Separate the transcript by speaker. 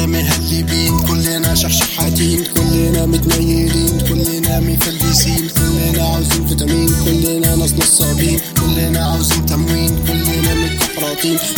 Speaker 1: كلنا مهلبين كلنا شحشحاتين كلنا متنيلين كلنا مفلسين كلنا عاوزين فيتامين كلنا ناس نصابين كلنا عاوزين تموين كلنا متكحراتين